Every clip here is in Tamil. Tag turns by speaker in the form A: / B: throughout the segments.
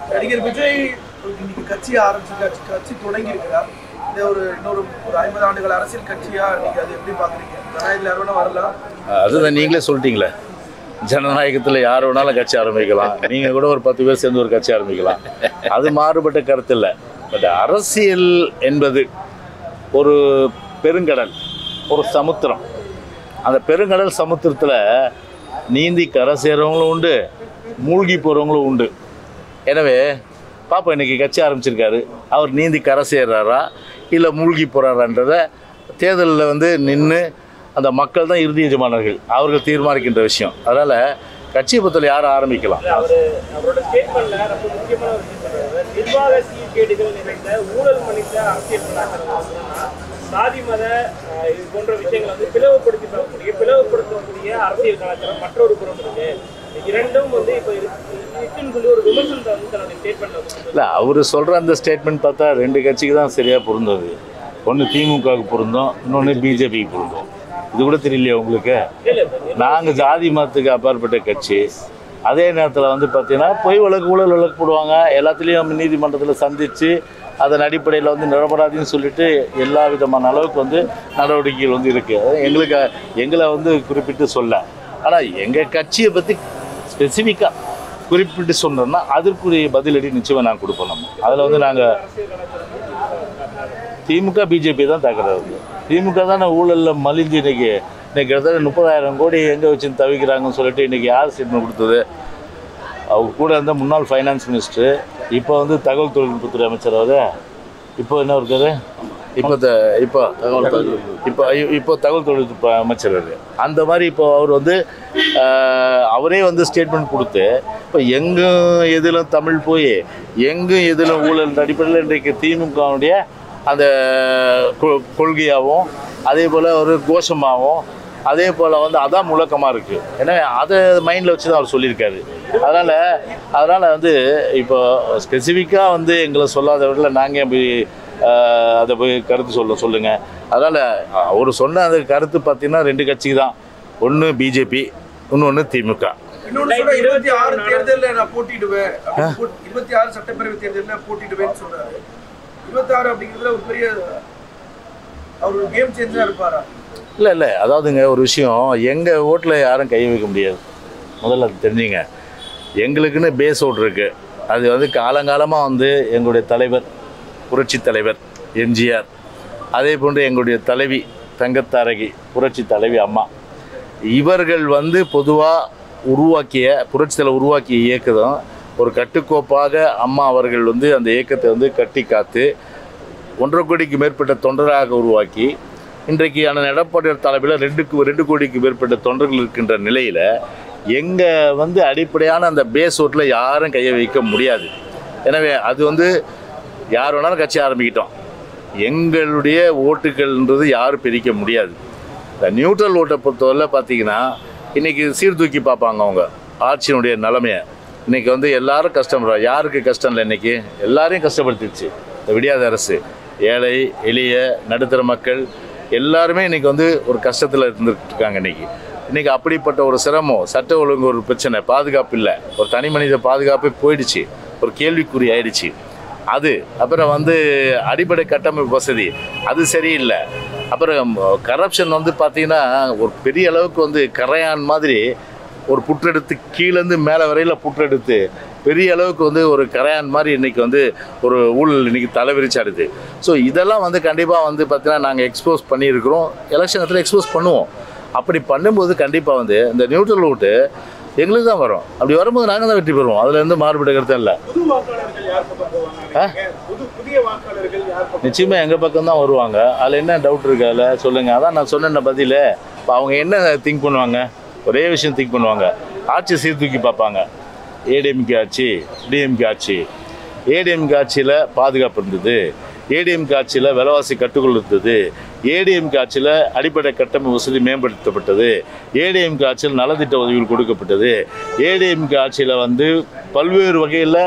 A: நடிகர் விஜய் இன்னைக்கு கட்சி ஆரம்பிச்சு கட்சி கட்சி தொடங்கி இருக்கிறார் இந்த ஒரு இன்னொரு ஒரு ஐம்பது ஆண்டுகள் அரசியல் கட்சியா நீங்க அதை எப்படி பாக்குறீங்க ஜனநாயகத்தில் யார் வேணா வரலாம்
B: அதுதான் நீங்களே சொல்லிட்டீங்களே ஜனநாயகத்தில் யார் வேணாலும் கட்சி ஆரம்பிக்கலாம் நீங்கள் கூட ஒரு பத்து பேர் சேர்ந்து ஒரு கட்சி ஆரம்பிக்கலாம் அது மாறுபட்ட கருத்து இல்லை பட் அரசியல் என்பது ஒரு பெருங்கடல் ஒரு சமுத்திரம் அந்த பெருங்கடல் சமுத்திரத்தில் நீந்தி கரை சேர்றவங்களும் உண்டு மூழ்கி போகிறவங்களும் உண்டு எனவே பாப்பா இன்னைக்கு கட்சி ஆரம்பிச்சிருக்காரு அவர் நீந்தி கரை சேர்றாரா இல்லை மூழ்கி போகிறாரான்றத தேர்தலில் வந்து நின்று அந்த மக்கள் தான் இறுதி எஜமானர்கள் அவர்கள் தீர்மானிக்கின்ற விஷயம் அதனால் கட்சியை பொறுத்தவரை யாரும் ஆரம்பிக்கலாம்
C: அவரு அவரோட ஸ்டேட்மெண்ட்ல ரொம்ப முக்கியமான ஒரு விஷயம் சொல்றாரு நிர்வாக சீர்கேடுகள் நிறைந்த ஊழல் மனித அரசியல் கலாச்சாரம் வந்து என்னன்னா, சாதி மத அஹ், இது போன்ற விஷயங்களை வந்து பிளவுபடுத்தி பார்க்கக்கூடிய பிளவுபடுத்தக்கூடிய அரசியல் கலாச்சாரம் மற்றொரு புறம் இருக்கு இந்த இரண்டும் வந்து இப்போ இருக்குன்னு சொல்லி ஒரு விமர்சனத்தை வந்து தன்னுடைய ஸ்டேட்மெண்ட்ல வந்து
B: இல்லை அவர் சொல்கிற அந்த ஸ்டேட்மெண்ட் பார்த்தா ரெண்டு கட்சிக்கு தான் சரியாக பொருந்தது ஒன்று திமுகவுக்கு பொருந்தும் இன்னொன்று பிஜேபிக்கு பொருந்தும் இது கூட தெரியலையா உங்களுக்கு
C: இல்ல இல்ல
B: நாங்கள் ஜாதி மதத்துக்கு அப்பாற்பட்ட கட்சி அதே நேரத்தில் வந்து பார்த்தீங்கன்னா பொய் வழக்கு ஊழல் வழக்கு போடுவாங்க எல்லாத்துலேயும் நீதிமன்றத்தில் சந்தித்து அதன் அடிப்படையில் வந்து நிரபராதின்னு சொல்லிட்டு எல்லா விதமான அளவுக்கு வந்து நடவடிக்கைகள் வந்து இருக்குது எங்களுக்கு எங்களை வந்து குறிப்பிட்டு சொல்ல ஆனால் எங்கள் கட்சியை பற்றி ஸ்பெசிஃபிக்காக குறிப்பிட்டு சொன்னோம்னா அதற்குரிய பதிலடி நிச்சயமாக நாங்கள் கொடுப்போம் நம்ம அதில் வந்து நாங்கள் திமுக பிஜேபி தான் தாக்குறது திமுக தானே ஊழலில் மலிஞ்சு இன்னைக்கு இன்னைக்கு கிட்டத்தட்ட முப்பதாயிரம் கோடி எங்கே வச்சு தவிக்கிறாங்கன்னு சொல்லிட்டு இன்னைக்கு யார் ஸ்டேட்மெண்ட் கொடுத்தது அவங்க கூட இருந்த முன்னாள் ஃபைனான்ஸ் மினிஸ்டர் இப்போ வந்து தகவல் தொழில்நுட்பத்துறை அமைச்சர் அவர் இப்போ என்ன இருக்காரு இப்போ த இப்போ இப்போ இப்போ தகவல் தொழில்நுட்ப அமைச்சர் அவரு. அந்த மாதிரி இப்போ அவர் வந்து ஆஹ், அவரே வந்து ஸ்டேட்மெண்ட் கொடுத்து இப்போ எங்கும் எதிலும் தமிழ் போய் எங்கும் எதிலும் ஊழல் அடிப்படையில் இன்றைக்கு திமுகவுடைய அந்த கொ- கொள்கையாகவும் அதே போல் ஒரு கோஷமாகவும் அதே போல் வந்து அதான் முழக்கமாக இருக்குது ஏன்னா அதை மைண்டில் வச்சு தான் அவர் சொல்லியிருக்காரு அதனால் அதனால் வந்து இப்போ ஸ்பெசிஃபிக்காக வந்து எங்களை சொல்லாத விடல நாங்கள் போய் ஆஹ், அதை போய் கருத்து சொல்ல சொல்லுங்கள் அதனால் அவர் சொன்ன அந்த கருத்து பார்த்தீங்கன்னா ரெண்டு கட்சி தான் ஒன்று பிஜேபி இன்னொன்று திமுக
A: இன்னொன்னு சொல்ற இருபத்தி ஆறு தேர்தலில் நான் போட்டிடுவேன் அப்படின்னு போட்- இருபத்தி ஆறு சட்டப்பேரவை தேர்தலில் போட்டிடுவேன்னு சொல்றாரு இருபத்தி ஆறு அப்படிங்கிறதுல ஒரு பெரிய அவர் ஒரு கேம் சேஞ்சா இருப்பாரா
B: இல்லை இல்லை அதாவதுங்க ஒரு விஷயம் எங்கள் ஓட்டில் யாரும் கை வைக்க முடியாது முதல்ல அது தெரிஞ்சுங்க எங்களுக்குன்னு பேஸ் ஓட்டு இருக்குது அது வந்து காலங்காலமாக வந்து எங்களுடைய தலைவர் புரட்சி தலைவர் எம்ஜிஆர் அதே போன்று எங்களுடைய தலைவி தங்கத்தாரகி புரட்சி தலைவி அம்மா இவர்கள் வந்து பொதுவாக உருவாக்கிய புரட்சித்தில் உருவாக்கிய இயக்கம் ஒரு கட்டுக்கோப்பாக அம்மா அவர்கள் வந்து அந்த இயக்கத்தை வந்து கட்டி காத்து ஒன்றரை கோடிக்கு மேற்பட்ட தொண்டராக உருவாக்கி இன்றைக்கு அண்ணன் எடப்பாடியார் தலைமையில் ரெண்டுக்கு ரெண்டு கோடிக்கு மேற்பட்ட தொண்டர்கள் இருக்கின்ற நிலையில் எங்கே வந்து அடிப்படையான அந்த பேஸ் ஓட்டில் யாரும் கையை வைக்க முடியாது எனவே அது வந்து யார் வேணாலும் கட்சி ஆரம்பிக்கிட்டோம் எங்களுடைய ஓட்டுகள்ன்றது யாரும் பிரிக்க முடியாது இந்த நியூட்ரல் ஓட்டை பொறுத்தவரை பார்த்தீங்கன்னா இன்றைக்கி சீர்தூக்கி பார்ப்பாங்க அவங்க ஆட்சியினுடைய நிலைமையை இன்றைக்கி வந்து எல்லாரும் கஷ்டப்படுறா யாருக்கு கஷ்டம் இல்லை இன்றைக்கி எல்லாரையும் கஷ்டப்படுத்திடுச்சு இந்த விடியாத அரசு ஏழை எளிய நடுத்தர மக்கள் எல்லாருமே இன்றைக்கி வந்து ஒரு கஷ்டத்தில் இருந்துட்டு இருக்காங்க இன்றைக்கி இன்றைக்கி அப்படிப்பட்ட ஒரு சிரமம் சட்ட ஒழுங்கு ஒரு பிரச்சனை பாதுகாப்பு இல்லை ஒரு தனி மனித பாதுகாப்பே போயிடுச்சு ஒரு கேள்விக்குறி ஆயிடுச்சு அது அப்புறம் வந்து அடிப்படை கட்டமைப்பு வசதி அது சரியில்லை அப்புறம் கரப்ஷன் வந்து பார்த்தீங்கன்னா ஒரு பெரிய அளவுக்கு வந்து கரையான் மாதிரி ஒரு புற்றெடுத்து கீழேருந்து மேலே வரையில் புற்றெடுத்து பெரிய அளவுக்கு வந்து ஒரு கரையான் மாதிரி இன்றைக்கி வந்து ஒரு ஊழல் இன்றைக்கி தலைவிரிச்சாடுது ஸோ இதெல்லாம் வந்து கண்டிப்பாக வந்து பார்த்தீங்கன்னா நாங்கள் எக்ஸ்போஸ் பண்ணியிருக்கிறோம் எலெக்ஷன் இடத்துல எக்ஸ்போஸ் பண்ணுவோம் அப்படி பண்ணும்போது கண்டிப்பாக வந்து இந்த நியூட்ரல் ஓட்டு எங்களுக்கு தான் வரும் அப்படி வரும்போது நாங்கள் தான் வெற்றி பெறுவோம் அதில் இருந்து மாறுபட்ட கருத்து இல்லை
C: புது வாக்காளர்கள் யார் பக்கம் போவாங்க புது புதிய வாக்காளர்கள் யார் பக்கம்
B: நிச்சயமாக எங்கள் பக்கம் தான் வருவாங்க அதில் என்ன டவுட் இருக்கு அதில் சொல்லுங்கள் அதான் நான் சொன்ன பதில் இப்போ அவங்க என்ன திங்க் பண்ணுவாங்க ஒரே விஷயம் திங்க் பண்ணுவாங்க ஆட்சி சீர்தூக்கி பார்ப்பாங்க ஏடிஎம்கே ஆட்சி டிஎம்கே ஆட்சி ஏடிஎம்கே ஆட்சியில் பாதுகாப்பு இருந்தது ஏடிஎம்கே ஆட்சியில் விலைவாசி கட்டுக்குள் இருந்தது ஏடிஎம்கே ஆட்சியில் அடிப்படை கட்டமைப்பு வசதி மேம்படுத்தப்பட்டது ஏடிஎம்கே ஆட்சியில் நலத்திட்ட உதவிகள் கொடுக்கப்பட்டது ஏடிஎம்கே ஆட்சியில் வந்து பல்வேறு வகையில்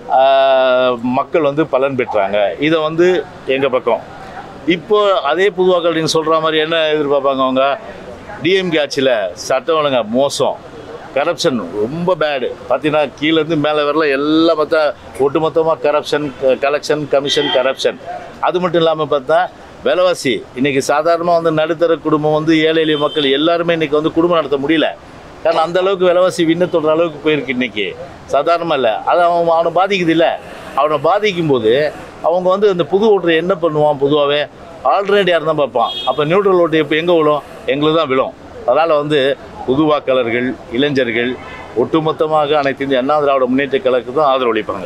B: ஆஹ், மக்கள் வந்து பலன் பெற்றாங்க இதை வந்து எங்கள் பக்கம் இப்போ அதே பொதுவாக்கள் நீங்கள் சொல்கிற மாதிரி என்ன எதிர்பார்ப்பாங்க அவங்க டிஎம்கே ஆட்சியில் சட்டம் ஒழுங்கா மோசம் கரப்ஷன் ரொம்ப பேடு பார்த்தீங்கன்னா கீழேருந்து மேலே வரல எல்லாம் பார்த்தா ஒட்டுமொத்தமாக கரப்ஷன் கலெக்ஷன் கமிஷன் கரப்ஷன் அது மட்டும் இல்லாமல் பார்த்தா விலைவாசி இன்னைக்கு சாதாரணமாக வந்து நடுத்தர குடும்பம் வந்து ஏழை எளிய மக்கள் எல்லாருமே இன்னைக்கு வந்து குடும்பம் நடத்த முடியல காரணம் அந்த அளவுக்கு விலைவாசி விண்ண தொடுற அளவுக்கு போயிருக்கு இன்னைக்கு சாதாரணமாக இல்லை அது அவன் அவனை பாதிக்குது இல்லை அவனை பாதிக்கும் போது அவங்க வந்து அந்த புது ஓட்டர் என்ன பண்ணுவான் பொதுவாகவே ஆல்ரெடி யார் தான் பார்ப்பான் அப்போ நியூட்ரல் ஓட்டு இப்போ எங்கே விழும் எங்களுக்கு தான் விழும் அதனால் வந்து புது வாக்காளர்கள் இளைஞர்கள் ஒட்டுமொத்தமாக அனைத்து இந்திய அண்ணா திராவிட முன்னேற்ற கழகத்துக்கு தான் ஆதரவு அளிப்பாங்க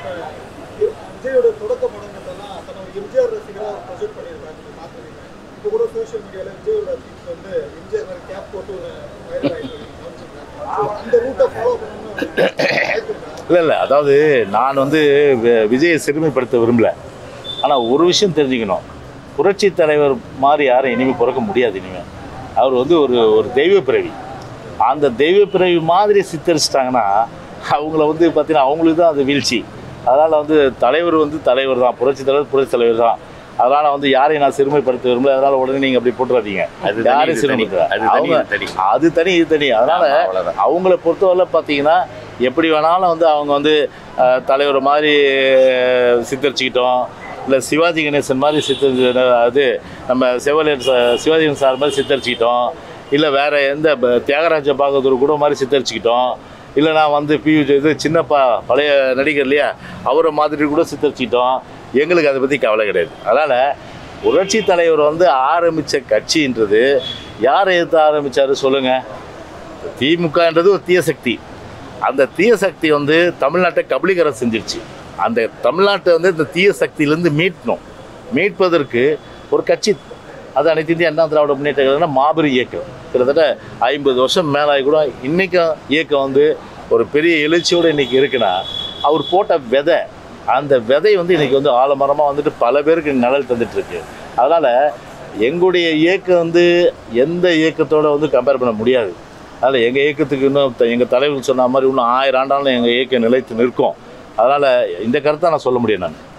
D: விஜயோட தொடக்க படங்கள்லாம் தன்னோட எம்ஜிஆர் ரசிகராக ப்ரொஜெக்ட் பண்ணியிருக்காங்க நீங்க பார்த்துருக்கீங்க இப்போ கூட சோஷியல் மீடியாவில் விஜயோட தீப்ஸ் வந்து எம்ஜிஆர் மாதிரி கேப் போட்டு ஒரு வைரல் ஆகிட்டு காமிச்சிருக்காங்க So, அந்த ரூட்டை ஃபாலோ பண்ணணும்னு வாய்ப்பு இருக்கா?
B: இல்லை இல்லை அதாவது நான் வந்து வி- விஜயை சிறுமைப்படுத்த விரும்பல ஆனால் ஒரு விஷயம் தெரிஞ்சுக்கணும் புரட்சி தலைவர் மாதிரி யாரும் இனிமேல் பிறக்க முடியாது இனிமேல் அவர் வந்து ஒரு ஒரு தெய்வ பிறவி அந்த தெய்வ பிறவி மாதிரி சித்தரிச்சிட்டாங்கன்னா அவங்கள வந்து பார்த்தீங்கன்னா அவங்களுக்கு தான் அது வீழ்ச்சி அதனால் வந்து தலைவர் வந்து தலைவர் தான் புரட்சி தலைவர் புரட்சி தலைவர் தான் அதனால் வந்து யாரையும் நான் சிறுமைப்படுத்த விரும்பல அதனால் உடனே நீங்கள் அப்படி போட்டுறாதீங்க
E: அது தனி,
B: யாரையும்
E: இது தனி.
B: சிறுமைப்படுத்த
E: அது தனி,
B: அவங்க
E: இது தனி.
B: அது தனி இது தனி அதனால்
E: ஆமா, அவ்வளவுதான்.
B: அவங்கள பொறுத்தவரை பார்த்தீங்கன்னா எப்படி வேணாலும் வந்து அவங்க வந்து அஹ், தலைவர் மாதிரி அஹ், சித்தரிச்சுக்கிட்டோம் இல்லை சிவாஜி கணேசன் மாதிரி சித்தரி அது நம்ம செவலியர் ச- சிவாஜி கணேசன் சார் மாதிரி சித்தரிச்சுக்கிட்டோம் இல்லை வேற எந்த ப- தியாகராஜ பாகவதர் கூட மாதிரி சித்தரிச்சுக்கிட்டோம் இல்லை நான் வந்து பி இது சின்னப்பா பழைய நடிகர் இல்லையா அவரை மாதிரி கூட சித்தரிச்சுக்கிட்டோம் எங்களுக்கு அதை பற்றி கவலை கிடையாது அதனால் புரட்சி தலைவர் வந்து ஆரம்பித்த கட்சின்றது யாரை எதிர்த்து ஆரம்பித்தாரு சொல்லுங்கள் திமுகன்றது ஒரு தீய சக்தி அந்த தீய சக்தி வந்து தமிழ்நாட்டை கபலீகரம் செஞ்சிருச்சு அந்த தமிழ்நாட்டை வந்து இந்த தீய சக்தியிலேருந்து மீட்கணும் மீட்பதற்கு ஒரு கட்சி அது அனைத்து இந்திய அண்ணா திராவிட முன்னேற்ற கழகம்னா மாபெரும் இயக்கம் கிட்டத்தட்ட ஐம்பது வருஷம் மேலாகி கூட இன்றைக்கும் இயக்கம் வந்து ஒரு பெரிய எழுச்சியோடு இன்றைக்கி இருக்குன்னா அவர் போட்ட விதை அந்த விதை வந்து இன்றைக்கி வந்து ஆலமரமாக வந்துட்டு பல பேருக்கு நிழல் தந்துட்டுருக்கு அதனால் எங்களுடைய இயக்கம் வந்து எந்த இயக்கத்தோட வந்து கம்பேர் பண்ண முடியாது அதனால் எங்கள் இயக்கத்துக்கு இன்னும் த- எங்கள் தலைவர் சொன்ன மாதிரி இன்னும் ஆயிரம் ஆண்டாலும் எங்கள் இயக்கம் நிலைத்து நிற்கும் அதனால் இந்த கருத்தை நான் சொல்ல முடியும் நான்